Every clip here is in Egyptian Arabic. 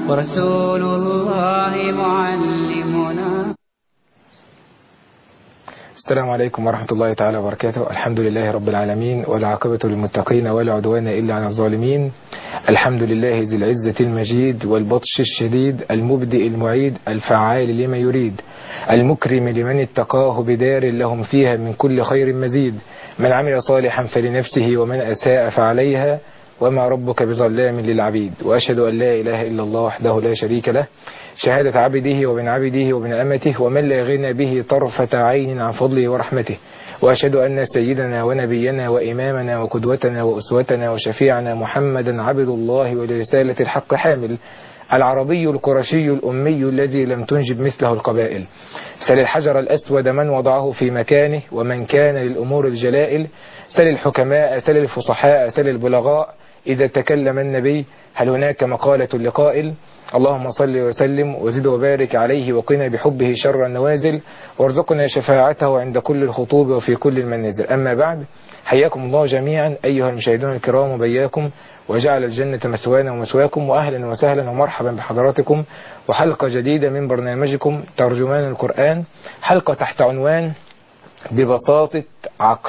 ورسول الله معلمنا السلام عليكم ورحمة الله تعالى وبركاته الحمد لله رب العالمين والعاقبة للمتقين ولا عدوان إلا على الظالمين الحمد لله ذي العزة المجيد والبطش الشديد المبدئ المعيد الفعال لما يريد المكرم لمن اتقاه بدار لهم فيها من كل خير مزيد من عمل صالحا فلنفسه ومن أساء فعليها وما ربك بظلام للعبيد وأشهد أن لا إله إلا الله وحده لا شريك له شهادة عبده وبن عبده وبن أمته ومن لا غنى به طرفة عين عن فضله ورحمته وأشهد أن سيدنا ونبينا وإمامنا وقدوتنا وأسوتنا وشفيعنا محمدا عبد الله ولرسالة الحق حامل العربي القرشي الأمي الذي لم تنجب مثله القبائل سل الحجر الأسود من وضعه في مكانه ومن كان للأمور الجلائل سل الحكماء سل الفصحاء سل البلغاء إذا تكلم النبي هل هناك مقالة لقائل اللهم صل وسلم وزد وبارك عليه وقنا بحبه شر النوازل وارزقنا شفاعته عند كل الخطوب وفي كل المنازل أما بعد حياكم الله جميعا أيها المشاهدون الكرام وبياكم وجعل الجنة مثوانا ومثواكم وأهلا وسهلا ومرحبا بحضراتكم وحلقة جديدة من برنامجكم ترجمان القرآن حلقة تحت عنوان ببساطة عقل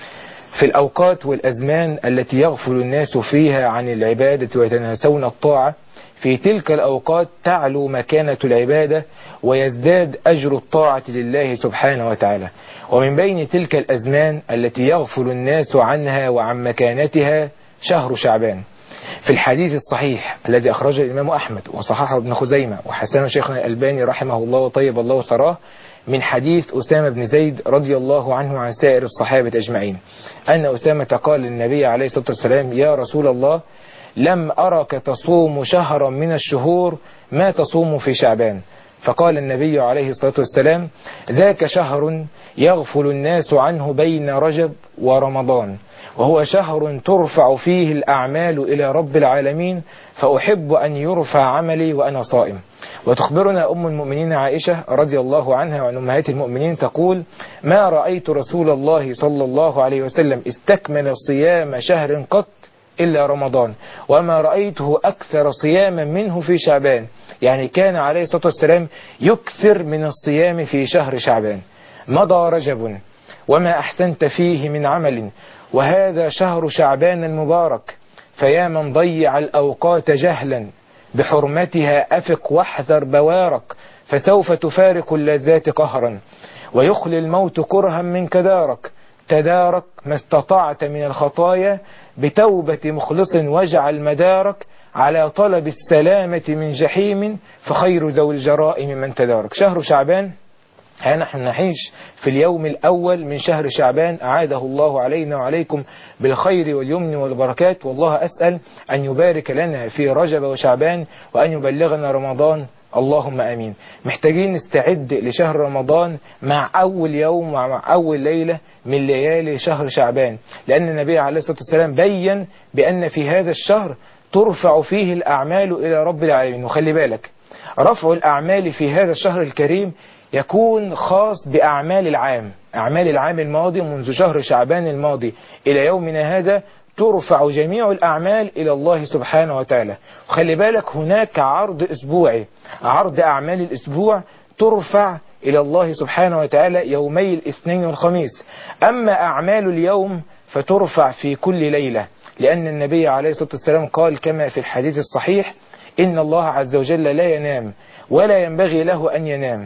في الأوقات والأزمان التي يغفل الناس فيها عن العبادة ويتناسون الطاعة في تلك الأوقات تعلو مكانة العبادة ويزداد أجر الطاعة لله سبحانه وتعالى ومن بين تلك الأزمان التي يغفل الناس عنها وعن مكانتها شهر شعبان في الحديث الصحيح الذي أخرجه الإمام أحمد وصححه ابن خزيمة وحسنه شيخنا الألباني رحمه الله وطيب الله ثراه من حديث أسامة بن زيد رضي الله عنه عن سائر الصحابة أجمعين أن أسامة قال للنبي عليه الصلاة والسلام يا رسول الله لم أرك تصوم شهرا من الشهور ما تصوم في شعبان فقال النبي عليه الصلاة والسلام ذاك شهر يغفل الناس عنه بين رجب ورمضان وهو شهر ترفع فيه الأعمال إلى رب العالمين فأحب أن يرفع عملي وأنا صائم وتخبرنا أم المؤمنين عائشة رضي الله عنها وعن أمهات المؤمنين تقول ما رأيت رسول الله صلى الله عليه وسلم استكمل صيام شهر قط إلا رمضان وما رأيته أكثر صياما منه في شعبان يعني كان عليه الصلاة والسلام يكثر من الصيام في شهر شعبان مضى رجب وما أحسنت فيه من عمل وهذا شهر شعبان المبارك فيا من ضيع الأوقات جهلا بحرمتها أفق واحذر بوارك فسوف تفارق اللذات قهرا ويخلي الموت كرها منك دارك تدارك ما استطعت من الخطايا بتوبة مخلص واجعل مدارك على طلب السلامة من جحيم فخير ذوي الجرائم من تدارك شهر شعبان نحن نعيش في اليوم الأول من شهر شعبان أعاده الله علينا وعليكم بالخير واليمن والبركات والله أسأل أن يبارك لنا في رجب وشعبان وأن يبلغنا رمضان اللهم امين محتاجين نستعد لشهر رمضان مع اول يوم ومع اول ليله من ليالي شهر شعبان لان النبي عليه الصلاه والسلام بين بان في هذا الشهر ترفع فيه الاعمال الى رب العالمين وخلي بالك رفع الاعمال في هذا الشهر الكريم يكون خاص باعمال العام اعمال العام الماضي منذ شهر شعبان الماضي الى يومنا هذا ترفع جميع الأعمال إلى الله سبحانه وتعالى وخلي بالك هناك عرض أسبوعي عرض أعمال الأسبوع ترفع إلى الله سبحانه وتعالى يومي الاثنين والخميس أما أعمال اليوم فترفع في كل ليلة لأن النبي عليه الصلاة والسلام قال كما في الحديث الصحيح إن الله عز وجل لا ينام ولا ينبغي له أن ينام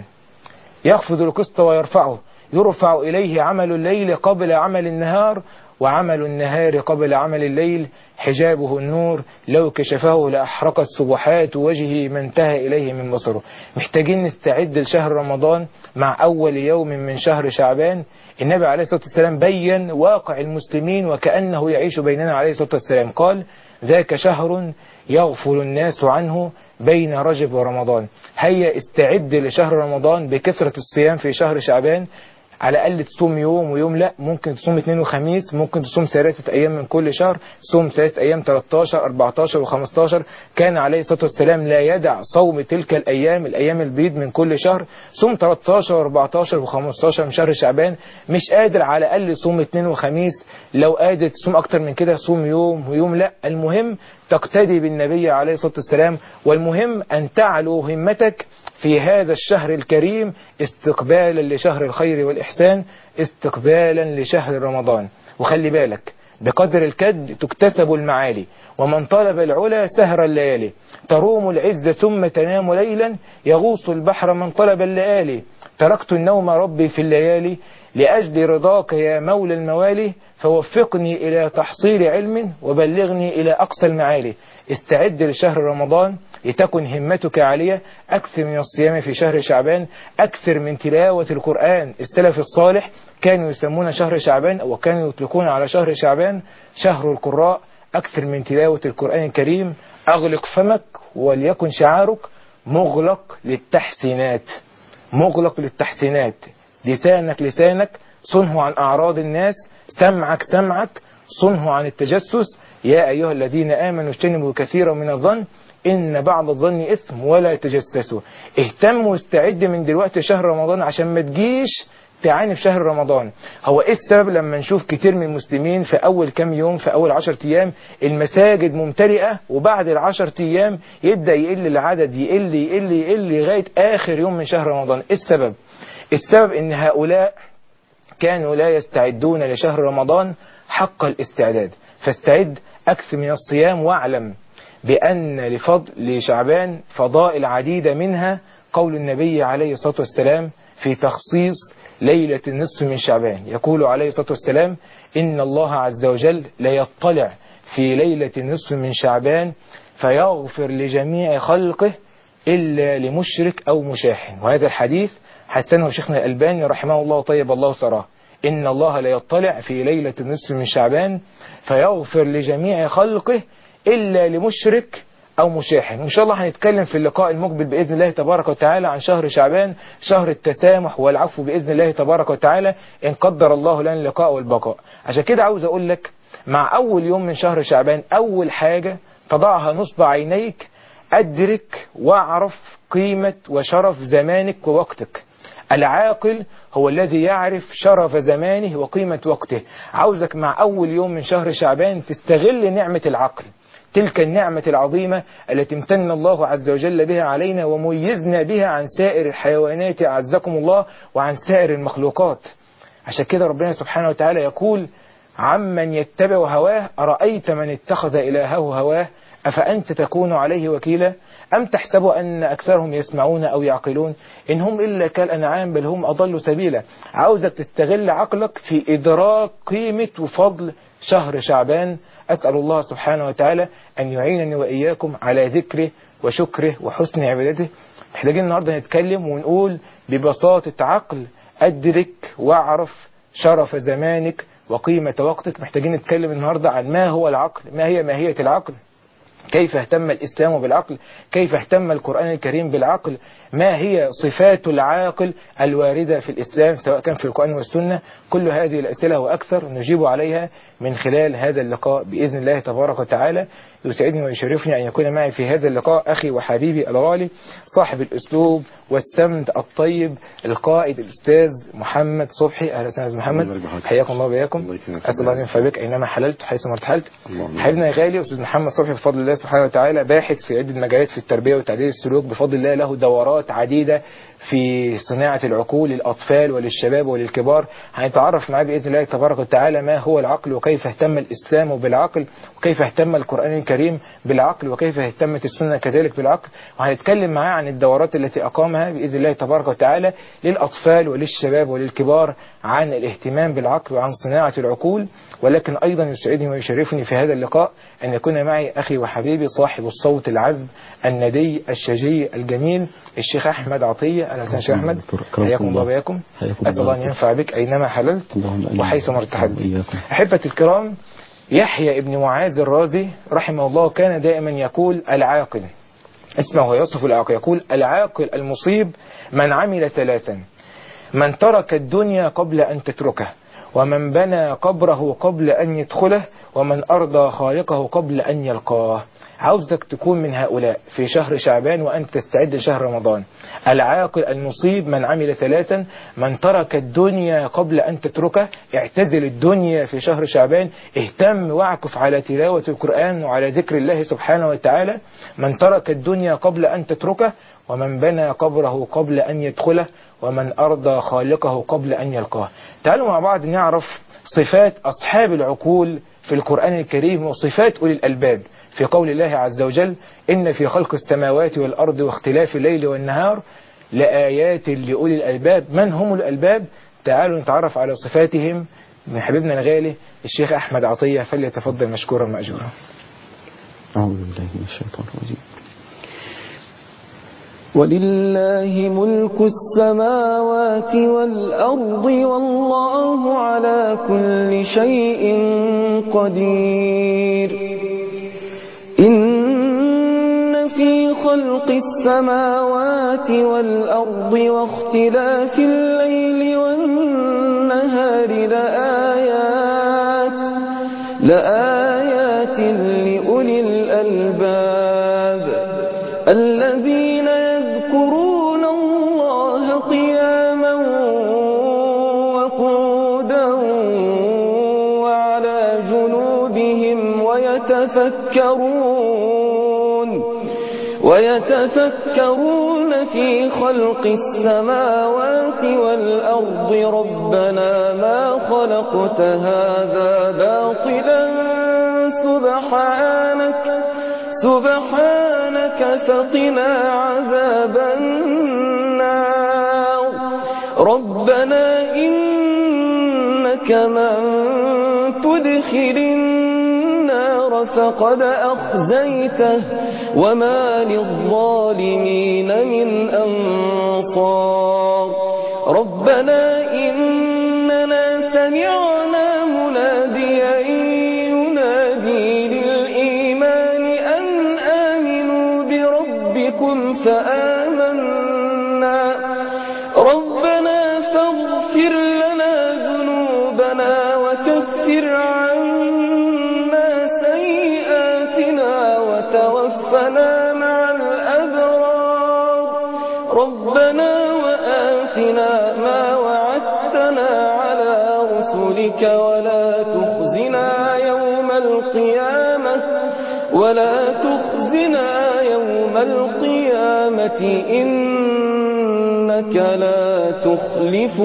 يخفض القسط ويرفعه يرفع إليه عمل الليل قبل عمل النهار وعمل النهار قبل عمل الليل حجابه النور لو كشفه لأحرقت سبحات وجهه ما انتهى إليه من بصره محتاجين نستعد لشهر رمضان مع أول يوم من شهر شعبان النبي عليه الصلاة والسلام بين واقع المسلمين وكأنه يعيش بيننا عليه الصلاة والسلام قال ذاك شهر يغفل الناس عنه بين رجب ورمضان هيا استعد لشهر رمضان بكثرة الصيام في شهر شعبان على الاقل تصوم يوم ويوم لا ممكن تصوم اثنين وخميس ممكن تصوم ثلاثه ايام من كل شهر صوم ثلاثه ايام 13 14 و15 كان عليه الصلاه والسلام لا يدع صوم تلك الايام الايام البيض من كل شهر صوم 13 و14 و15 من شهر شعبان مش قادر على الاقل صوم اثنين وخميس لو قادر تصوم اكتر من كده صوم يوم ويوم لا المهم تقتدي بالنبي عليه الصلاه والسلام والمهم ان تعلو همتك في هذا الشهر الكريم استقبالا لشهر الخير والإحسان استقبالا لشهر رمضان وخلي بالك بقدر الكد تكتسب المعالي ومن طلب العلا سهر الليالي تروم العز ثم تنام ليلا يغوص البحر من طلب الليالي تركت النوم ربي في الليالي لأجل رضاك يا مولى الموالي فوفقني إلى تحصيل علم وبلغني إلى أقصى المعالي استعد لشهر رمضان لتكن همتك عالية أكثر من الصيام في شهر شعبان أكثر من تلاوة القرآن السلف الصالح كانوا يسمون شهر شعبان أو كانوا يطلقون على شهر شعبان شهر القراء أكثر من تلاوة القرآن الكريم أغلق فمك وليكن شعارك مغلق للتحسينات مغلق للتحسينات لسانك لسانك صنه عن أعراض الناس سمعك سمعك صنه عن التجسس يا أيها الذين آمنوا اجتنبوا كثيرا من الظن إن بعض الظن إثم ولا تجسسوا اهتم واستعد من دلوقتي شهر رمضان عشان ما تجيش تعاني في شهر رمضان هو ايه السبب لما نشوف كتير من المسلمين في اول كام يوم في اول عشر ايام المساجد ممتلئة وبعد العشر ايام يبدأ يقل العدد يقل يقل يقل لغاية اخر يوم من شهر رمضان ايه السبب السبب ان هؤلاء كانوا لا يستعدون لشهر رمضان حق الاستعداد فاستعد أكثر من الصيام واعلم بأن لفضل لشعبان فضائل عديدة منها قول النبي عليه الصلاة والسلام في تخصيص ليلة النصف من شعبان يقول عليه الصلاة والسلام إن الله عز وجل لا يطلع في ليلة النصف من شعبان فيغفر لجميع خلقه إلا لمشرك أو مشاحن وهذا الحديث حسنه شيخنا الألباني رحمه الله طيب الله ثراه إن الله لا يطلع في ليلة النصف من شعبان فيغفر لجميع خلقه إلا لمشرك أو مشاحن وإن شاء الله هنتكلم في اللقاء المقبل بإذن الله تبارك وتعالى عن شهر شعبان شهر التسامح والعفو بإذن الله تبارك وتعالى إن قدر الله لنا اللقاء والبقاء عشان كده عاوز أقول لك مع أول يوم من شهر شعبان أول حاجة تضعها نصب عينيك أدرك واعرف قيمة وشرف زمانك ووقتك العاقل هو الذي يعرف شرف زمانه وقيمة وقته عاوزك مع أول يوم من شهر شعبان تستغل نعمة العقل تلك النعمة العظيمة التي امتن الله عز وجل بها علينا وميزنا بها عن سائر الحيوانات أعزكم الله وعن سائر المخلوقات عشان كده ربنا سبحانه وتعالى يقول عمن يتبع هواه أرأيت من اتخذ إلهه هواه أفأنت تكون عليه وكيلا أم تحسب أن أكثرهم يسمعون أو يعقلون إن هم إلا كالأنعام بل هم أضل سبيلا عاوزك تستغل عقلك في إدراك قيمة وفضل شهر شعبان أسأل الله سبحانه وتعالى أن يعينني وإياكم على ذكره وشكره وحسن عبادته محتاجين النهاردة نتكلم ونقول ببساطة عقل أدرك واعرف شرف زمانك وقيمة وقتك محتاجين نتكلم النهاردة عن ما هو العقل ما هي ماهية العقل كيف اهتم الإسلام بالعقل كيف اهتم القرآن الكريم بالعقل ما هي صفات العاقل الواردة في الإسلام سواء كان في القرآن والسنة كل هذه الأسئلة وأكثر نجيب عليها من خلال هذا اللقاء بإذن الله تبارك وتعالى يسعدني ويشرفني أن يكون معي في هذا اللقاء أخي وحبيبي الغالي صاحب الأسلوب والسمت الطيب القائد الأستاذ محمد صبحي أهلا وسهلا محمد حياكم الله وبياكم أسأل الله أن ينفع بك أينما حللت حيث ما ارتحلت حبيبنا يا غالي أستاذ محمد صبحي بفضل الله سبحانه وتعالى باحث في عدة مجالات في التربية وتعديل السلوك بفضل الله له دورات عديدة في صناعة العقول للأطفال وللشباب وللكبار هنتعرف معاه بإذن الله تبارك وتعالى ما هو العقل وكيف اهتم الإسلام بالعقل وكيف اهتم القرآن الكريم بالعقل وكيف اهتمت السنة كذلك بالعقل وهنتكلم معاه عن الدورات التي أقامها بإذن الله تبارك وتعالى للأطفال وللشباب وللكبار عن الاهتمام بالعقل وعن صناعة العقول ولكن أيضا يسعدني ويشرفني في هذا اللقاء أن يكون معي أخي وحبيبي صاحب الصوت العذب الندي الشجي الجميل الشيخ أحمد عطية أهلا وسهلا شيخ أحمد حياكم الله وبياكم أسأل الله أن ينفع بك أينما حللت وحيث ما ارتحلت أحبتي الكرام يحيى ابن معاذ الرازي رحمه الله كان دائما يقول العاقل اسمه ويصف العاقل يقول العاقل المصيب من عمل ثلاثا من ترك الدنيا قبل أن تتركه ومن بنى قبره قبل أن يدخله ومن أرضى خالقه قبل أن يلقاه عاوزك تكون من هؤلاء في شهر شعبان وأنت تستعد لشهر رمضان العاقل المصيب من عمل ثلاثا من ترك الدنيا قبل أن تتركه اعتزل الدنيا في شهر شعبان اهتم واعكف على تلاوة القرآن وعلى ذكر الله سبحانه وتعالى من ترك الدنيا قبل أن تتركه ومن بنى قبره قبل أن يدخله ومن أرضى خالقه قبل أن يلقاه تعالوا مع بعض نعرف صفات أصحاب العقول في القرآن الكريم وصفات أولي الألباب في قول الله عز وجل إن في خلق السماوات والأرض واختلاف الليل والنهار لآيات لأولي الألباب من هم الألباب تعالوا نتعرف على صفاتهم من حبيبنا الغالي الشيخ أحمد عطية فليتفضل مشكورا مأجورا أعوذ بالله من الشيطان الرجيم ولله ملك السماوات والأرض والله على كل شيء قدير إن في خلق السماوات والأرض واختلاف الليل والنهار لآيات لآيات لأولي الألباب الذين يذكرون الله قياما وقودا وعلى جنوبهم ويتفكرون ويتفكرون في خلق السماوات والأرض ربنا ما خلقت هذا باطلا سبحانك سبحانك فقنا عذاب النار ربنا إنك من تدخل النار فقد أخزيته وما للظالمين من أنصار ربنا إننا سمعنا مناديا ينادي للإيمان أن آمنوا بربكم فآمنا ربنا فاغفر لنا ذنوبنا وكفر عنا سيئاتنا وتوفنا مع الأبرار ربنا وآتنا ما وعدتنا على رسلك ولا تخزنا يوم القيامة ولا تخزنا يوم القيامة إنك لا تخلف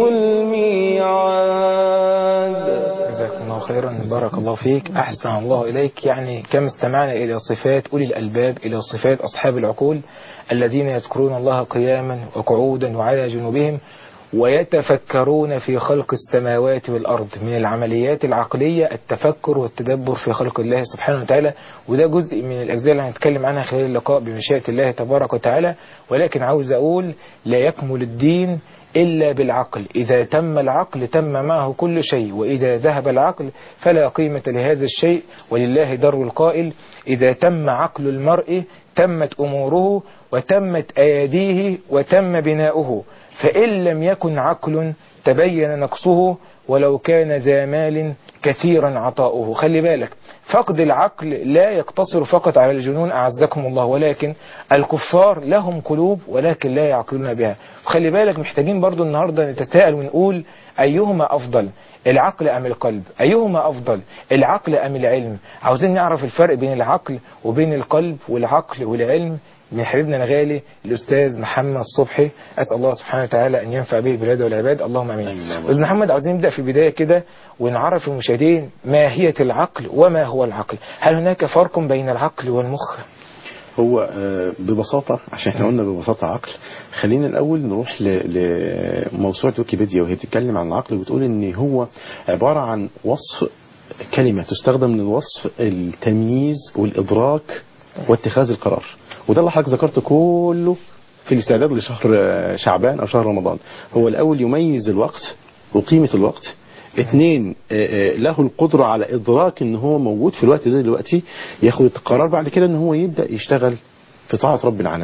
الميعاد جزاكم الله خيرا بارك الله فيك أحسن الله إليك يعني كم استمعنا إلى صفات أولي الألباب إلى صفات أصحاب العقول الذين يذكرون الله قياما وقعودا وعلى جنوبهم ويتفكرون في خلق السماوات والأرض من العمليات العقلية التفكر والتدبر في خلق الله سبحانه وتعالى وده جزء من الأجزاء اللي هنتكلم عنها خلال اللقاء بمشيئة الله تبارك وتعالى ولكن عاوز أقول لا يكمل الدين إلا بالعقل إذا تم العقل تم معه كل شيء وإذا ذهب العقل فلا قيمة لهذا الشيء ولله در القائل إذا تم عقل المرء تمت أموره وتمت أياديه وتم بناؤه فإن لم يكن عقل تبين نقصه ولو كان ذا مال كثيرا عطاؤه خلي بالك فقد العقل لا يقتصر فقط على الجنون أعزكم الله ولكن الكفار لهم قلوب ولكن لا يعقلون بها خلي بالك محتاجين برضو النهاردة نتساءل ونقول أيهما أفضل العقل أم القلب أيهما أفضل العقل أم العلم عاوزين نعرف الفرق بين العقل وبين القلب والعقل والعلم من حبيبنا الغالي الأستاذ محمد صبحي أسأل الله سبحانه وتعالى أن ينفع به البلاد والعباد اللهم أمين أستاذ محمد عاوزين نبدأ في البداية كده ونعرف المشاهدين ماهية العقل وما هو العقل هل هناك فرق بين العقل والمخ هو آه، ببساطة عشان احنا قلنا ببساطة عقل خلينا الأول نروح ل- لموسوعة ويكيبيديا وهي بتتكلم عن العقل وبتقول إن هو عبارة عن وصف كلمة تستخدم للوصف التمييز والإدراك واتخاذ القرار وده اللي حضرتك ذكرته كله في الاستعداد لشهر آه، شعبان أو شهر رمضان هو الأول يميز الوقت وقيمة الوقت اثنين آه، آه، له القدرة على إدراك إن هو موجود في الوقت ده دلوقتي ياخد القرار بعد كده إن هو يبدأ يشتغل في طاعة رب العالمين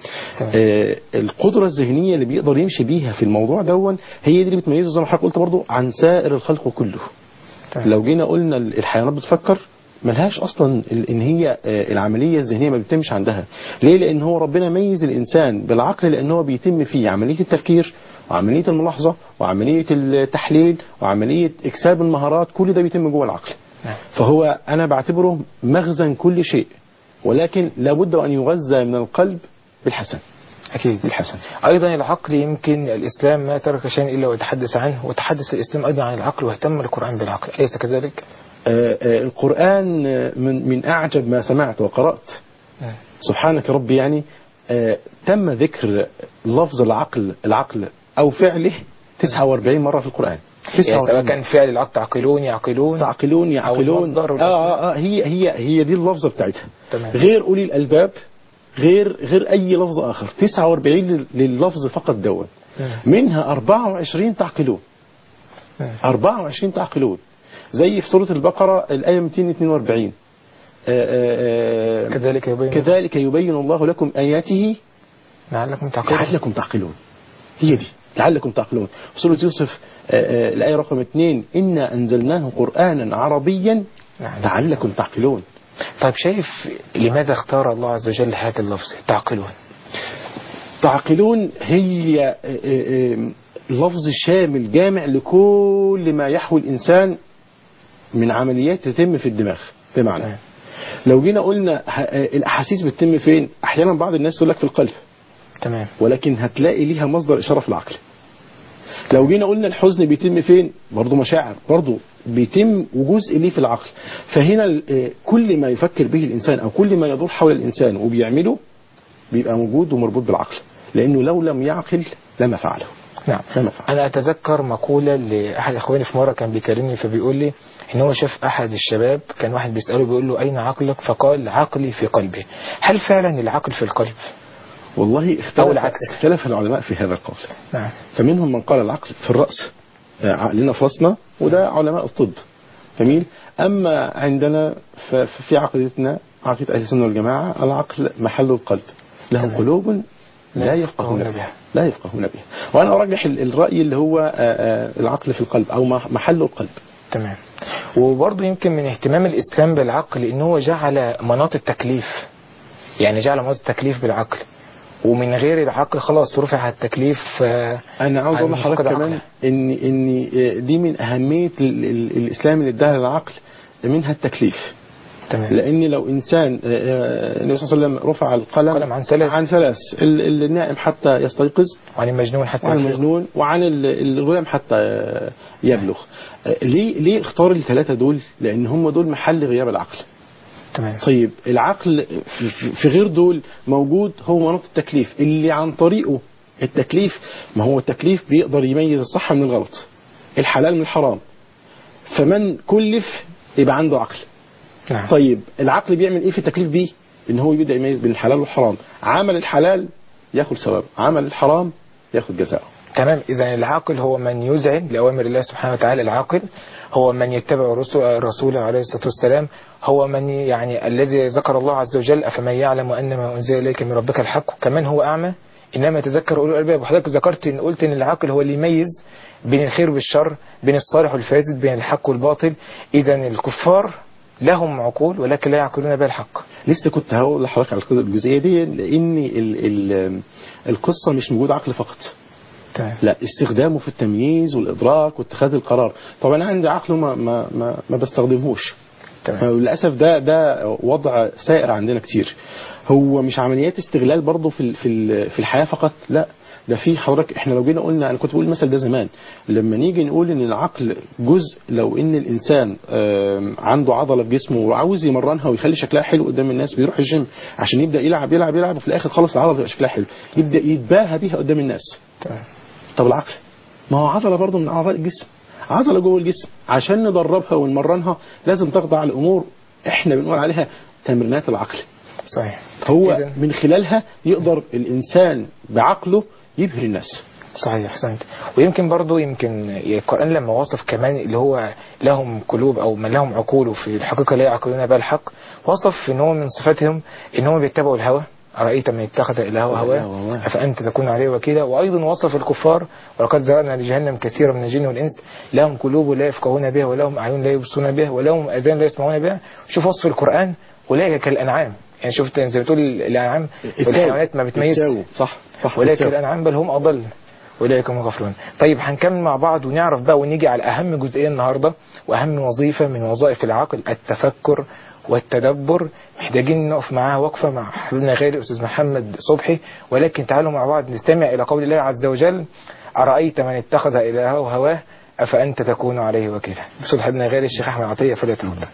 تمام. آه القدره الذهنيه اللي بيقدر يمشي بيها في الموضوع دون هي دي اللي بتميزه زي ما حضرتك قلت برضو عن سائر الخلق كله تمام. لو جينا قلنا الحيوانات بتفكر ملهاش اصلا ال- ان هي آه، العمليه الذهنيه ما بتتمش عندها ليه لان هو ربنا ميز الانسان بالعقل لان هو بيتم فيه عمليه التفكير وعمليه الملاحظه وعمليه التحليل وعمليه اكساب المهارات كل ده بيتم جوه العقل نعم. فهو انا بعتبره مخزن كل شيء ولكن لابد ان يغذى من القلب بالحسن أكيد بالحسن أيضا العقل يمكن الإسلام ما ترك شيئا إلا ويتحدث عنه وتحدث الإسلام أيضا عن العقل واهتم القرآن بالعقل أليس كذلك؟ آه، آه، القرآن آه، من من أعجب ما سمعت وقرأت نعم. سبحانك ربي يعني آه، تم ذكر لفظ العقل العقل أو فعله 49 مرة في القرآن يعني سواء 49 كان فعل العقل تعقلون يعقلون تعقلون يعقلون المصدر آه, والمصدر. آه, آه هي هي هي دي اللفظة بتاعتها تمام. غير أولي الألباب غير غير أي لفظ آخر 49 لل- لللفظ فقط دون مم. منها 24 تعقلون مم. 24 تعقلون زي في سورة البقرة الآية 242 آه، آه، آه، كذلك يبين كذلك يبين الله لكم آياته لعلكم تعقلون لعلكم تعقلون هي دي لعلكم تعقلون في سورة يوسف آه، آه، الآية رقم 2 إنا أنزلناه قرآنا عربيا نعم. لعلكم تعقلون طيب شايف لماذا اختار الله عز وجل هذا اللفظ تعقلون تعقلون هي آه، آه، آه، لفظ شامل جامع لكل ما يحوي الإنسان من عمليات تتم في الدماغ بمعنى نعم. لو جينا قلنا ه- آه، الأحاسيس بتتم فين أحيانا بعض الناس يقول لك في القلب تمام ولكن هتلاقي ليها مصدر إشارة في العقل لو جينا قلنا الحزن بيتم فين برضه مشاعر برضه بيتم وجزء ليه في العقل فهنا ال- آه، كل ما يفكر به الإنسان أو كل ما يدور حول الإنسان وبيعمله بيبقى موجود ومربوط بالعقل لأنه لو لم يعقل لما فعله نعم لما فعل انا اتذكر مقولة لاحد اخواني في مرة كان بيكلمني فبيقول لي ان هو شاف احد الشباب كان واحد بيسأله بيقول له اين عقلك فقال عقلي في قلبي هل فعلا العقل في القلب والله اختلف, أو العكس. اختلف العلماء في هذا القول نعم فمنهم من قال العقل في الرأس آه، عقلنا في رأسنا وده علماء الطب جميل أما عندنا ف- في عقيدتنا عقيدة أهل السنة والجماعة العقل محل القلب لهم تمام. قلوب لا يفقهون بها لا يفقهون بها وأنا أرجح ال- الرأي اللي هو آه، آه، العقل في القلب أو مح- محل القلب تمام وبرضه يمكن من اهتمام الاسلام بالعقل ان هو جعل مناط التكليف يعني جعل مناط التكليف بالعقل ومن غير العقل خلاص رفع التكليف آه، انا عاوز اقول عن لحضرتك فقد كمان عقله. ان ان دي من اهميه ال- ال- الاسلام اللي اداها للعقل منها التكليف تمام لان لو انسان آه، آه، النبي صلى الله عليه وسلم رفع القلم القلم عن ثلاث. عن ثلاث ال- ال- النائم حتى يستيقظ وعن المجنون حتى وعن يفيق. المجنون وعن ال- الغلام حتى آه، يبلغ آه، ليه ليه اختار الثلاثه دول لان هم دول محل غياب العقل تمام طيب العقل في- في- في غير دول موجود هو مناط التكليف اللي عن طريقه التكليف ما هو التكليف بيقدر يميز الصح من الغلط الحلال من الحرام فمن كلف يبقى عنده عقل نعم طيب العقل بيعمل ايه في التكليف بيه ان هو يبدا يميز بين الحلال والحرام عمل الحلال ياخد ثواب عمل الحرام ياخد جزاءه تمام إذا العاقل هو من يذعن لأوامر الله سبحانه وتعالى العاقل هو من يتبع الرسول رسوله عليه الصلاة والسلام هو من يعني الذي ذكر الله عز وجل أفمن يعلم أن ما أنزل إليك من ربك الحق كمان هو أعمى إنما يتذكر أولو الألباب وحضرتك ذكرت إن قلت إن العاقل هو اللي يميز بين الخير والشر بين الصالح والفاسد بين الحق والباطل إذا الكفار لهم عقول ولكن لا يعقلون بها الحق لسه كنت هقول لحضرتك على الجزئيه دي لان ال ال القصه مش موجود عقل فقط تمام لا استخدامه في التمييز والادراك واتخاذ القرار طبعا انا عندي عقل ما ما ما, ما بستخدمهوش تمام للاسف ده ده وضع سائر عندنا كتير هو مش عمليات استغلال برضه في ال- في ال- في الحياه فقط لا ده في حضرتك احنا لو جينا قلنا انا كنت بقول المثل ده زمان لما نيجي نقول ان العقل جزء لو ان الانسان آم، عنده عضله في جسمه وعاوز يمرنها ويخلي شكلها حلو قدام الناس بيروح الجيم عشان يبدا يلعب يلعب يلعب وفي الاخر خلص العضله تبقى شكلها حلو يبدا يتباهى بيها قدام الناس تمام طب العقل ما هو عضله برضه من اعضاء الجسم عضله جوه الجسم عشان ندربها ونمرنها لازم تخضع لامور احنا بنقول عليها تمرينات العقل صحيح هو إذن- من خلالها يقدر الانسان بعقله يبهر الناس صحيح احسنت ويمكن برضو يمكن القرآن لما وصف كمان اللي هو لهم قلوب او من لهم عقول وفي الحقيقة لا يعقلون بها الحق وصف ان هو من صفاتهم ان هم بيتبعوا الهوى أرأيت من اتخذ إلهه هواه هواه. أفأنت تكون عليه وكيلا وأيضا وصف الكفار ولقد ذرأنا لجهنم كثيرا من الجن والإنس لهم قلوب لا يفقهون بها ولهم أعين لا يبصرون بها ولهم آذان لا يسمعون بها شوف وصف القرآن أولئك كالأنعام يعني شفت زي ما تقول الأنعام والحيوانات ما بتميز الساو. صح صح ولكن الساو. الأنعام بل هم أضل أولئك هم غفلون طيب هنكمل مع بعض ونعرف بقى ونيجي على أهم جزئية النهاردة وأهم وظيفة من وظائف العقل التفكر والتدبر محتاجين نقف معاها وقفة مع حبيبنا غالي أستاذ محمد صبحي ولكن تعالوا مع بعض نستمع إلى قول الله عز وجل أرأيت من اتخذ إلهه هواه أفأنت تكون عليه وكيلا بصوت حبيبنا غالي الشيخ أحمد عطية فليتفضل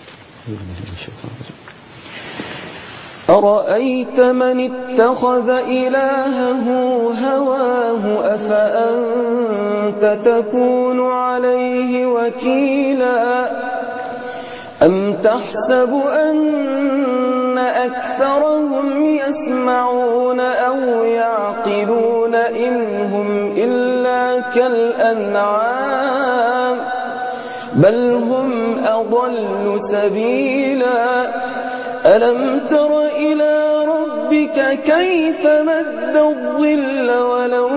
أرأيت من اتخذ إلهه هواه أفأنت تكون عليه وكيلا أم تحسب أن أكثرهم يسمعون أو يعقلون إن هم إلا كالأنعام بل هم أضل سبيلا ألم تر إلى ربك كيف مد الظل ولو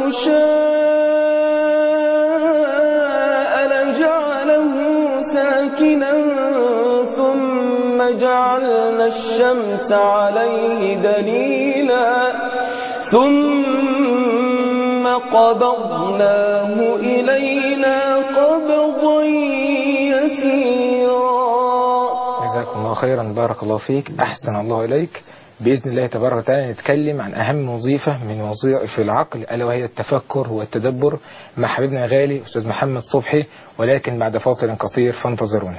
شاء لجعله ساكنا ثم جعلنا الشمس عليه دليلا ثم قبضناه إلينا قبضا يسيرا جزاكم الله خيرا بارك الله فيك أحسن الله إليك بإذن الله تبارك وتعالى نتكلم عن أهم وظيفة من وظائف العقل ألا وهي التفكر والتدبر مع حبيبنا غالي أستاذ محمد صبحي ولكن بعد فاصل قصير فانتظرونا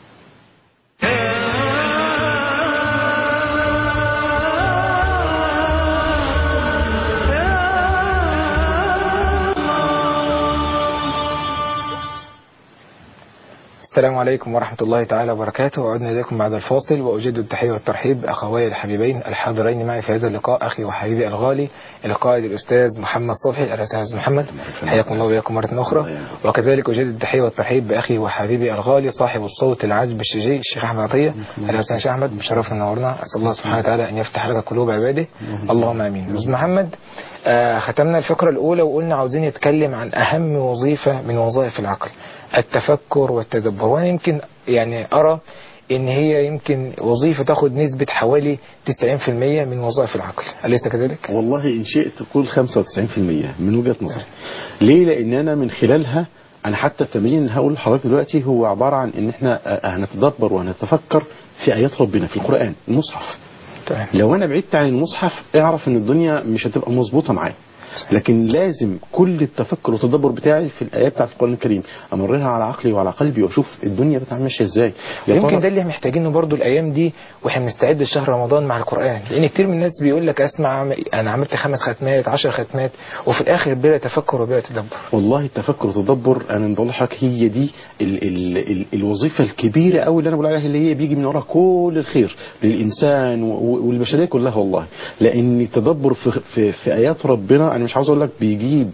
السلام عليكم ورحمة الله تعالى وبركاته وعدنا إليكم بعد الفاصل وأجد التحية والترحيب بأخوي الحبيبين الحاضرين معي في هذا اللقاء أخي وحبيبي الغالي القائد الأستاذ محمد صبحي الأستاذ محمد حياكم الله وإياكم مرة أخرى وكذلك أجد التحية والترحيب بأخي وحبيبي الغالي صاحب الصوت العذب الشجي الشيخ أحمد عطية الأستاذ الشيخ أحمد مشرفنا ونورنا أسأل الله سبحانه وتعالى أن يفتح لك قلوب عباده اللهم آمين أستاذ محمد آه ختمنا الفقرة الأولى وقلنا عاوزين نتكلم عن أهم وظيفة من وظائف العقل التفكر والتدبر وأنا يمكن يعني أرى إن هي يمكن وظيفة تاخد نسبة حوالي 90% من وظائف العقل أليس كذلك؟ والله إن شئت تقول 95% من وجهة نظري ليه لأن أنا من خلالها أنا حتى التمرين اللي هقول لحضرتك دلوقتي هو عبارة عن إن إحنا آه، هنتدبر وهنتفكر في آيات ربنا في القرآن المصحف تمام لو انا بعدت عن المصحف اعرف ان الدنيا مش هتبقى مظبوطه معايا لكن لازم كل التفكر والتدبر بتاعي في الايات بتاعت القران الكريم امررها على عقلي وعلى قلبي واشوف الدنيا بتاعي ماشيه ازاي يا يمكن ترى- ده اللي محتاجينه برضو الايام دي واحنا بنستعد لشهر رمضان مع القران لان كتير من الناس بيقول لك اسمع انا عملت خمس ختمات عشر ختمات وفي الاخر بلا تفكر وبلا تدبر والله التفكر والتدبر انا بقول لحضرتك هي دي ال ال ال الوظيفه الكبيره قوي اللي انا بقول عليها اللي هي بيجي من وراها كل الخير للانسان و- و- والبشريه كلها والله لان التدبر في, في, في ايات ربنا انا مش عاوز اقول لك بيجيب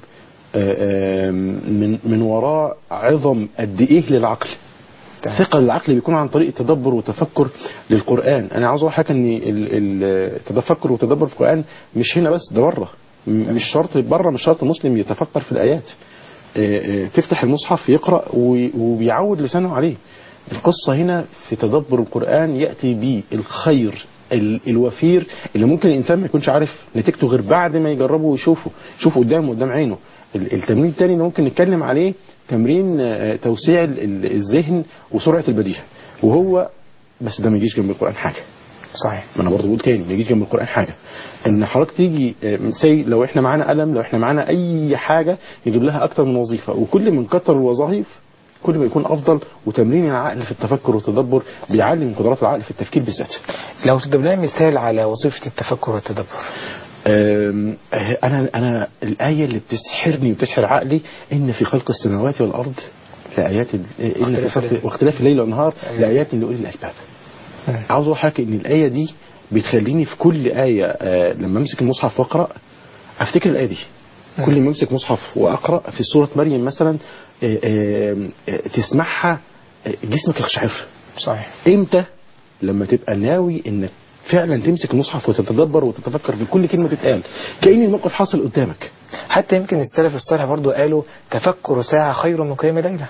آه، آم، من من وراه عظم قد ايه للعقل تمام. ثقة العقل بيكون عن طريق التدبر والتفكر للقرآن أنا عاوز أقول حاجة إن ال- ال- التفكر والتدبر في القرآن مش هنا بس ده بره م- مش شرط بره مش شرط مسلم يتفكر في الآيات آه، آه، تفتح المصحف يقرأ و- وبيعود لسانه عليه القصة هنا في تدبر القرآن يأتي بالخير ال- الوفير اللي ممكن الإنسان ما يكونش عارف نتيجته غير بعد ما يجربه ويشوفه يشوفه قدامه قدام عينه ال- التمرين الثاني اللي ممكن نتكلم عليه تمرين آه، توسيع ال- ال- الذهن وسرعة البديهة وهو بس ده ما يجيش جنب القرآن حاجة صحيح ما انا برضه بقول تاني ما يجيش جنب القران حاجه ان حضرتك تيجي سي لو احنا معانا قلم لو احنا معانا اي حاجه يجيب لها اكتر من وظيفه وكل ما كتر الوظائف كل ما يكون افضل وتمرين العقل في التفكر والتدبر بيعلي من قدرات العقل في التفكير بالذات لو تضرب لنا مثال على وظيفة التفكر والتدبر أم، انا انا الايه اللي بتسحرني وبتسحر عقلي ان في خلق السماوات والارض لايات ال- ان في واختلاف خلق الليل. واختلاف الليل والنهار أيوة. لايات لاولي الالباب مم. عاوز اقول حاجه ان الايه دي بتخليني في كل ايه آه، لما امسك المصحف واقرا افتكر الايه دي كل ما امسك مصحف واقرا في سوره مريم مثلا آه، آه، آه، تسمعها آه، جسمك يقشعر صحيح امتى لما تبقى ناوي انك فعلا تمسك المصحف وتتدبر وتتفكر في كل كلمه تتقال كأن الموقف حاصل قدامك حتى يمكن السلف الصالح برضو قالوا تفكر ساعة خير من قيام ليلة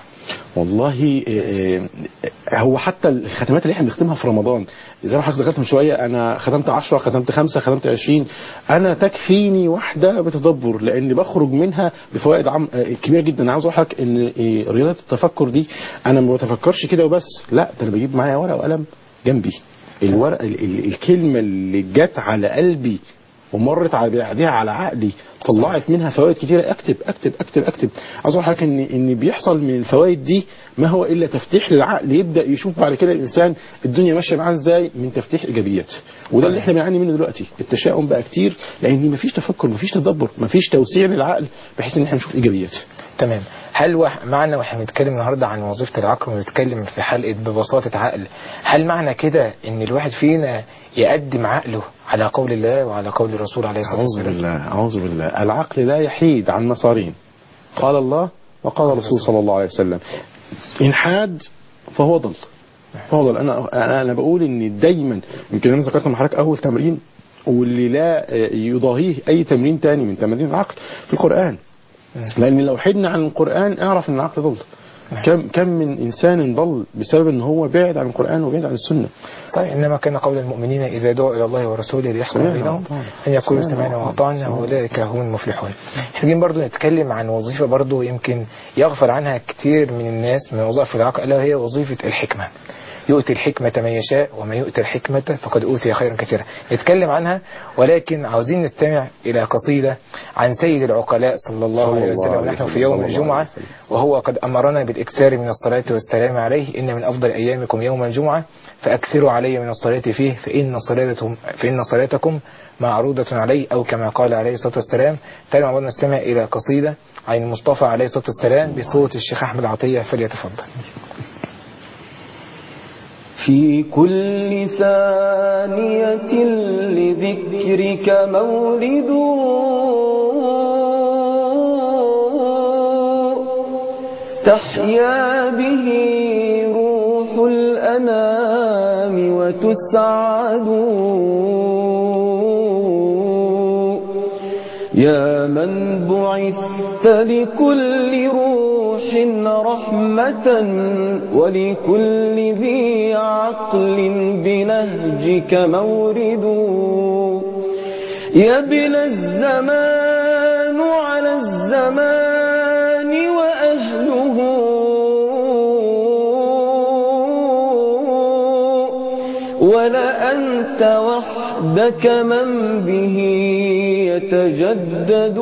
والله آه، آه، هو حتى الختمات اللي احنا بنختمها في رمضان زي ما حضرتك ذكرت من شويه انا ختمت 10 ختمت 5 ختمت 20 انا تكفيني واحده بتدبر لان بخرج منها بفوائد عم آه، كبيره جدا عاوز اقول لك ان آه، رياضه التفكر دي انا ما بتفكرش كده وبس لا ده انا بجيب معايا ورقه وقلم جنبي الورقه ال- ال- الكلمه اللي جت على قلبي ومرت على بعدها على عقلي طلعت منها فوائد كتيره اكتب اكتب اكتب اكتب عاوز اقول لحضرتك ان ان بيحصل من الفوائد دي ما هو الا تفتيح للعقل يبدا يشوف بعد كده الانسان الدنيا ماشيه معاه ازاي من تفتيح ايجابيات وده اللي احنا بنعاني منه دلوقتي التشاؤم بقى كتير لان مفيش تفكر مفيش تدبر مفيش توسيع للعقل بحيث ان احنا نشوف ايجابيات تمام هل وح... معنى واحنا بنتكلم النهارده عن وظيفه العقل ونتكلم في حلقه ببساطه عقل هل معنى كده ان الواحد فينا يقدم عقله على قول الله وعلى قول الرسول عليه الصلاه أعوذ والسلام بالله أعوذ بالله العقل لا يحيد عن مسارين قال الله وقال الرسول صلى الله عليه وسلم إن حاد فهو ضل فهو ضل أنا أنا أنا بقول إن دايما يمكن أنا ذكرت مع حضرتك أول تمرين واللي لا يضاهيه أي تمرين تاني من تمارين العقل في القرآن لأن لو حدنا عن القرآن اعرف إن العقل ضل كم كم من إنسان ضل بسبب إن هو بعد عن القرآن وبعد عن السنة صحيح انما كان قول المؤمنين اذا دعوا الى الله ورسوله ليحكم سمعنا بينهم وأطعنا. ان يقولوا سمعنا سمعنا وأطعنا. واطعنا واولئك هم المفلحون احنا جايين برضو نتكلم عن وظيفه برضو يمكن يغفل عنها كتير من الناس من وظائف العقل الا وهي وظيفه الحكمه يؤتي الحكمة من يشاء ومن يؤتي الحكمة فقد أوتي خيرا كثيرا نتكلم عنها ولكن عاوزين نستمع إلى قصيدة عن سيد العقلاء صلى الله صلى عليه الله وسلم عليه ونحن وسلم، في يوم صلى الله الجمعة عليه وسلم. وهو قد أمرنا بالإكثار من الصلاة والسلام عليه إن من أفضل أيامكم يوم الجمعة فأكثروا علي من الصلاة فيه فإن صلاتكم فإن صلاتكم معروضة علي أو كما قال عليه الصلاة والسلام تعالوا مع بعض نستمع إلى قصيدة عن المصطفى عليه الصلاة والسلام بصوت الشيخ أحمد عطية فليتفضل في كل ثانية لذكرك مولد تحيا به روح الأنام وتسعد يا من بعثت لكل روح رحمة ولكل ذي عقل بنهجك مورد يبنى الزمان على الزمان وأهله ولأنت وحدك من به يتجدد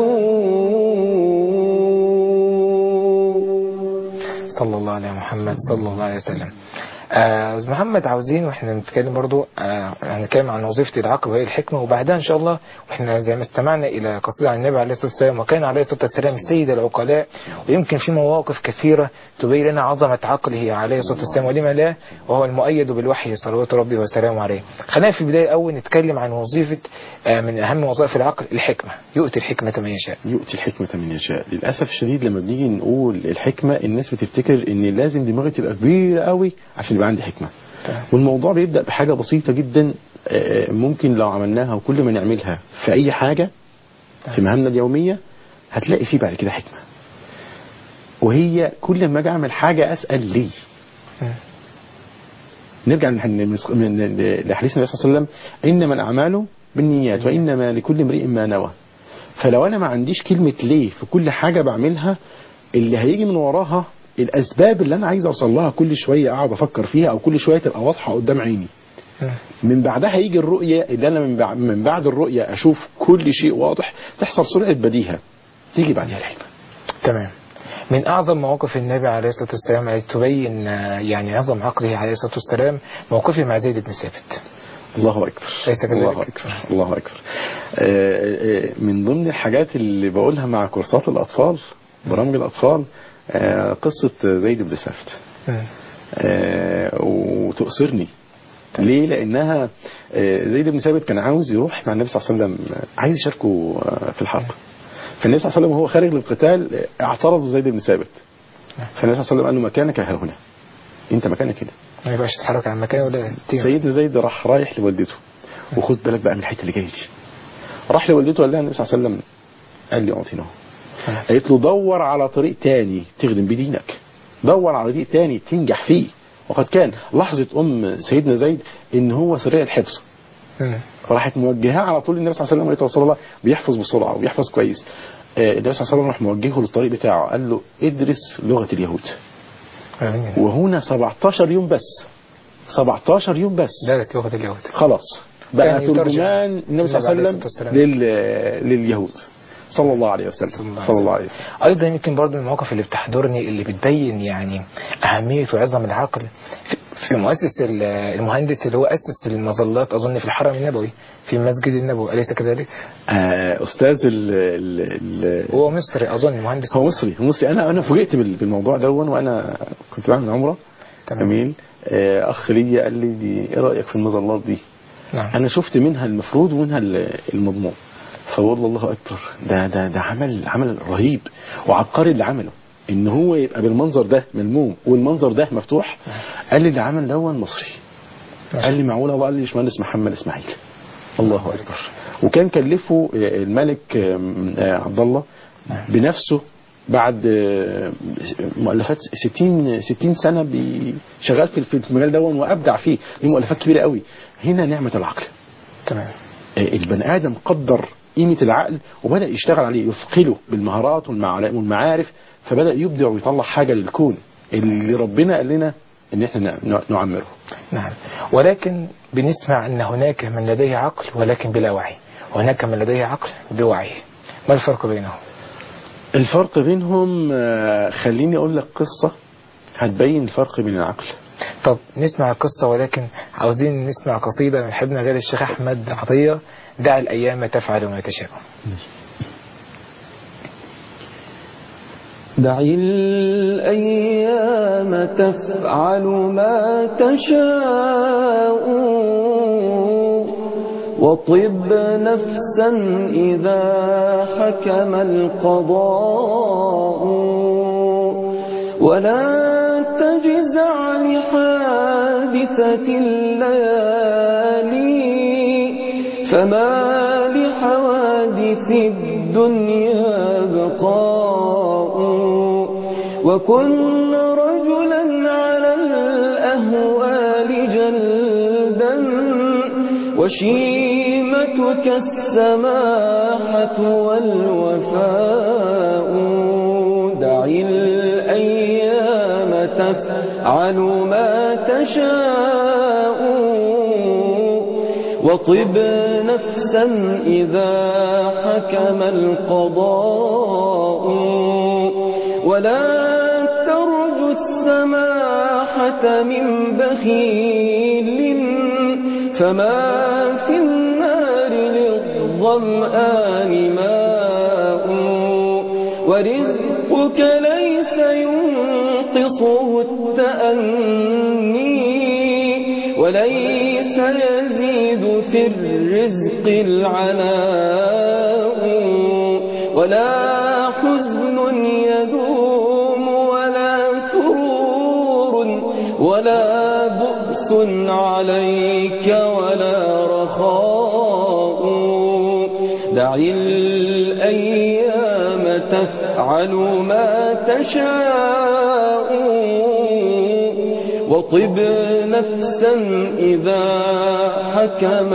صلى الله عليه محمد صلى الله عليه وسلم آه، أستاذ محمد عاوزين واحنا بنتكلم برضو آه، هنتكلم عن وظيفة العقل وهي الحكمة وبعدها إن شاء الله واحنا زي ما استمعنا إلى قصيدة عن النبي عليه الصلاة والسلام وكان عليه الصلاة والسلام سيد العقلاء ويمكن في مواقف كثيرة تبين لنا عظمة عقله عليه الصلاة والسلام ولما لا وهو المؤيد بالوحي صلوات ربي وسلامه عليه خلينا في البداية أول نتكلم عن وظيفة آه، من أهم وظائف العقل الحكمة يؤتي الحكمة من يشاء يؤتي الحكمة من يشاء للأسف الشديد لما بنيجي نقول الحكمة الناس بتفتكر ان لازم دماغي تبقى كبيرة قوي عشان يبقى عندي حكمة تمام. والموضوع بيبدأ بحاجة بسيطة جدا آه، ممكن لو عملناها وكل ما نعملها في أي حاجة في مهامنا اليومية هتلاقي فيه بعد كده حكمة وهي كل ما اجي اعمل حاجة اسأل ليه مم. نرجع من- من- من- لحديث النبي صلى الله عليه وسلم انما الاعمال بالنيات وانما لكل امرئ ما نوى فلو انا ما عنديش كلمة ليه في كل حاجة بعملها اللي هيجي من وراها الاسباب اللي انا عايز اوصل لها كل شوية اقعد افكر فيها او كل شوية تبقى واضحة قدام عيني مم. من بعدها يجي الرؤية اللي انا من بعد, من بعد الرؤية اشوف كل شيء واضح تحصل سرعة بديهة تيجي بعدها الحكمة تمام من أعظم مواقف النبي عليه الصلاة والسلام التي تبين آه، يعني عظم عقله عليه الصلاة والسلام موقفه مع زيد بن ثابت الله أكبر ليس كذلك؟ الله أكبر الله أكبر آه، آه، من ضمن الحاجات اللي بقولها مع كورسات الأطفال برامج الأطفال آه، قصة زيد بن ثابت مم. آه، وتؤثرني ليه لأنها آه، زيد بن ثابت كان عاوز يروح مع النبي صلى الله عليه وسلم آه، عايز يشاركه آه، في الحرب فالنبي صلى الله عليه وسلم وهو خارج للقتال آه، اعترض زيد بن ثابت فالنبي صلى الله عليه وسلم قال له مكانك ها هنا انت مكانك هنا ما يبقاش تتحرك عن مكانه ولا تيجي سيدنا زيد راح رايح لوالدته وخد بالك بقى من الحته اللي جايه دي راح لوالدته قال لها النبي صلى الله عليه وسلم قال لي اعطيناه قالت له دور على طريق تاني تخدم بيه دينك دور على طريق تاني تنجح فيه وقد كان لحظة أم سيدنا زيد إن هو سريع الحفظ مم. فراحت موجهاه على طول النبي صلى الله عليه وسلم قالت له رسول الله بيحفظ بسرعة وبيحفظ كويس آه، النبي صلى الله عليه وسلم راح موجهه للطريق بتاعه قال له ادرس لغة اليهود آمين. وهنا 17 يوم بس 17 يوم بس دارس لغة اليهود خلاص بقى يعني يترجم ترجمان النبي صلى الله عليه عليه وسلم الصلاة والسلام. لل... لليهود صلى الله عليه وسلم صلى الله عليه وسلم أيضا يمكن برضو من المواقف اللي بتحضرني اللي بتبين يعني أهمية وعظم العقل في- في مؤسس ال- المهندس اللي هو أسس المظلات أظن في الحرم النبوي في المسجد النبوي أليس كذلك؟ آه، استاذ ال... ال... ال... هو مصري أظن مهندس هو مصري هو مصري انا انا فوجئت بال- بالموضوع دون وانا كنت بعمل عمره تمام. جميل آه، اخ ليا قال لي دي ايه رايك في المظلات دي نعم انا شفت منها المفروض ومنها ال- المضمون فوالله الله اكبر ده ده ده عمل عمل رهيب وعبقري اللي عمله ان هو يبقى بالمنظر ده ملموم والمنظر ده مفتوح قال لي اللي عمل دون مصري قال لي معقوله وقال لي باشمهندس محمد اسماعيل الله اكبر وكان كلفه الملك آه، عبد الله بنفسه بعد آه، مؤلفات 60 60 سنه بي- شغال في في المجال دون وابدع فيه ليه مؤلفات كبيره قوي هنا نعمه العقل تمام آه، البني ادم قدر قيمه العقل وبدا يشتغل عليه يثقله بالمهارات والمعا- والمعارف فبدا يبدع ويطلع حاجه للكون اللي ربنا قال لنا ان احنا نع- نعمره نعم ولكن بنسمع أن هناك من لديه عقل ولكن بلا وعي وهناك من لديه عقل بوعي ما الفرق بينهم؟ الفرق بينهم آه، خليني اقول لك قصه هتبين الفرق بين العقل طب نسمع القصة ولكن عاوزين نسمع قصيدة من حبنا غير الشيخ أحمد عطية دع الأيام تفعل ما تشاء دع الأيام تفعل ما تشاء وطب نفسا إذا حكم القضاء ولا تجزع لحادثة الليالي فما لحوادث الدنيا بقاء وكن رجلا على الأهوال جلدا وشيمتك السماحة والوفاء دع الأيام تفعل ما تشاء وطب نفسا إذا حكم القضاء ولا ترجو السماحة من بخيل فما في النار للظمآن ماء ورزقك ليس ينقصه التأني وليس يزيد في الرزق العناء ولا حزن يدوم ولا سرور ولا بؤس عليك ولا رخاء دع الأيام تفعل ما تشاء وطب نفسا إذا حكم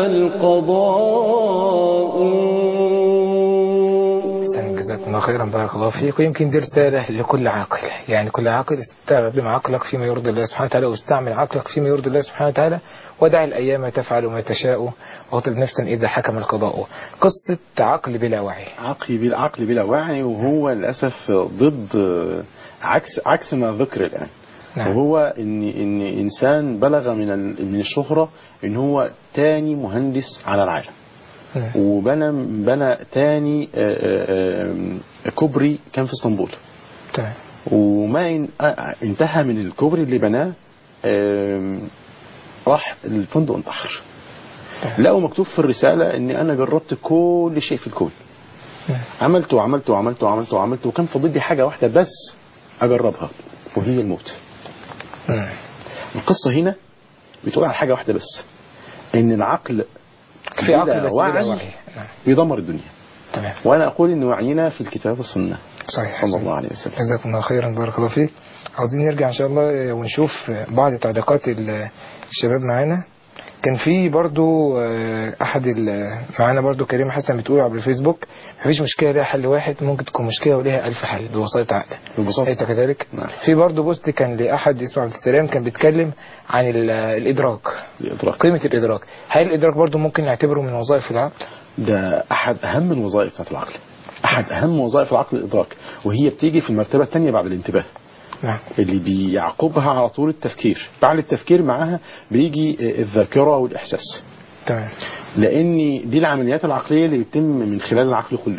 القضاء أحسن جزاكم الله خيرا بارك الله فيك ويمكن دي رسالة لكل عاقل يعني كل عاقل استخدم عقلك فيما يرضي الله سبحانه وتعالى واستعمل عقلك فيما يرضي الله سبحانه وتعالى ودع الأيام تفعل ما تشاء واطب نفسا إذا حكم القضاء قصة عقل بلا وعي عقل بلا عقل بلا وعي وهو للاسف ضد عكس عكس ما ذكر الان نعم. وهو ان ان انسان بلغ من ال- من الشهره ان هو تاني مهندس على العالم مم. وبنى بنى تاني آه، آه، آه، كوبري كان في اسطنبول تمام وما إن آه، انتهى من الكوبري اللي بناه آم، راح الفندق انتحر لقوا مكتوب في الرسالة ان انا جربت كل شيء في الكون مم. عملت وعملت وعملت وعملت وعملت وكان فاضل لي حاجة واحدة بس اجربها وهي الموت مم. القصة هنا بتقول على حاجة واحدة بس ان العقل في عقل بلا بس بلا وعي وعي نعم بيدمر الدنيا تمام وانا اقول ان وعينا في الكتاب والسنه صحيح صلى الله عليه وسلم جزاكم الله خيرا بارك الله فيك عاوزين نرجع ان شاء الله ونشوف بعض تعليقات ال- الشباب معانا كان في برضو آه، احد ال- معانا برضو كريم حسن بتقول عبر الفيسبوك مفيش مشكله ليها حل واحد ممكن تكون مشكله وليها الف حل بوساطه عقل ببساطه ليس كذلك نعم. في برضو بوست كان لاحد اسمه عبد السلام كان بيتكلم عن ال- الادراك الادراك قيمه الادراك هل الادراك برضو ممكن نعتبره من وظائف العقل ده احد اهم الوظائف بتاعت العقل احد اهم وظائف العقل الادراك وهي بتيجي في المرتبه الثانيه بعد الانتباه نعم اللي بيعقبها على طول التفكير بعد التفكير معاها بيجي الذاكره والاحساس تمام لان دي العمليات العقليه اللي بتتم من خلال العقل كله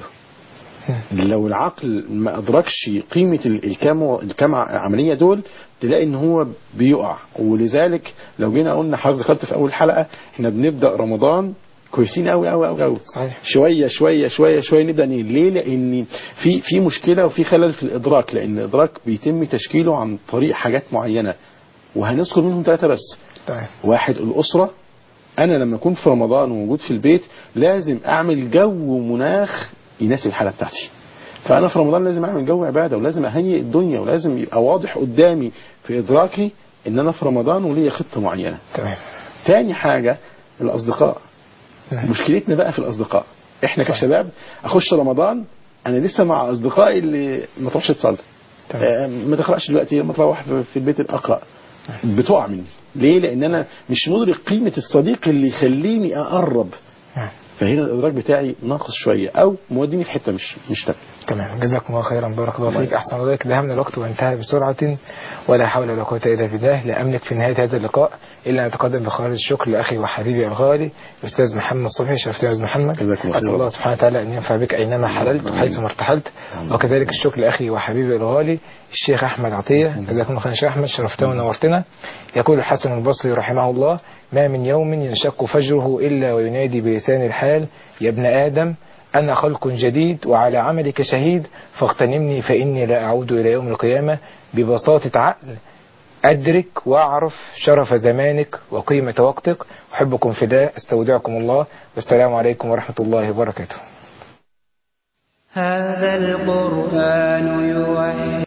لو العقل ما ادركش قيمه ال- الكام الكام عمليه دول تلاقي ان هو بيقع ولذلك لو جينا قلنا حضرتك ذكرت في اول حلقه احنا بنبدا رمضان كويسين قوي قوي قوي قوي صحيح. شويه شويه شويه شويه نبدا نقل. ليه لان في في مشكله وفي خلل في الادراك لان الادراك بيتم تشكيله عن طريق حاجات معينه وهنذكر منهم ثلاثه بس تمام واحد الأسرة أنا لما أكون في رمضان وموجود في البيت لازم أعمل جو ومناخ يناسب الحالة بتاعتي فأنا في رمضان لازم أعمل جو عبادة ولازم أهيئ الدنيا ولازم يبقى واضح قدامي في إدراكي إن أنا في رمضان وليا خطة معينة تمام تاني حاجة الأصدقاء نعم. مشكلتنا بقى في الأصدقاء إحنا كشباب أخش رمضان أنا لسه مع أصدقائي اللي ما تروحش تصلي تمام. آه، ما تقرأش دلوقتي لما تروح في في البيت الأقرأ بتقع مني ليه لأن أنا مش مدرك قيمة الصديق اللي يخليني أقرب نعم. فهنا الإدراك بتاعي ناقص شوية أو موديني في حتة مش مش تمام تمام جزاكم الله خيرا بارك الله فيك احسن الله اليك دهمنا الوقت وانتهى بسرعه ولا حول ولا قوه الا بالله لا املك في نهايه هذا اللقاء الا ان اتقدم بخالص الشكر لاخي وحبيبي الغالي الاستاذ محمد صبحي شرفتني يا استاذ محمد جزاكم الله اسال خيرا. الله سبحانه وتعالى ان ينفع بك اينما حللت وحيثما ارتحلت وكذلك الشكر لاخي وحبيبي الغالي الشيخ احمد عطيه جزاكم الله خيرا يا شيخ احمد شرفتنا ونورتنا يقول الحسن البصري رحمه الله ما من يوم ينشق فجره الا وينادي بلسان الحال يا ابن ادم أنا خلق جديد وعلى عملك شهيد فاغتنمني فإني لا أعود إلى يوم القيامة ببساطة عقل أدرك وأعرف شرف زمانك وقيمة وقتك أحبكم فداء استودعكم الله والسلام عليكم ورحمة الله وبركاته هذا القرآن يوحي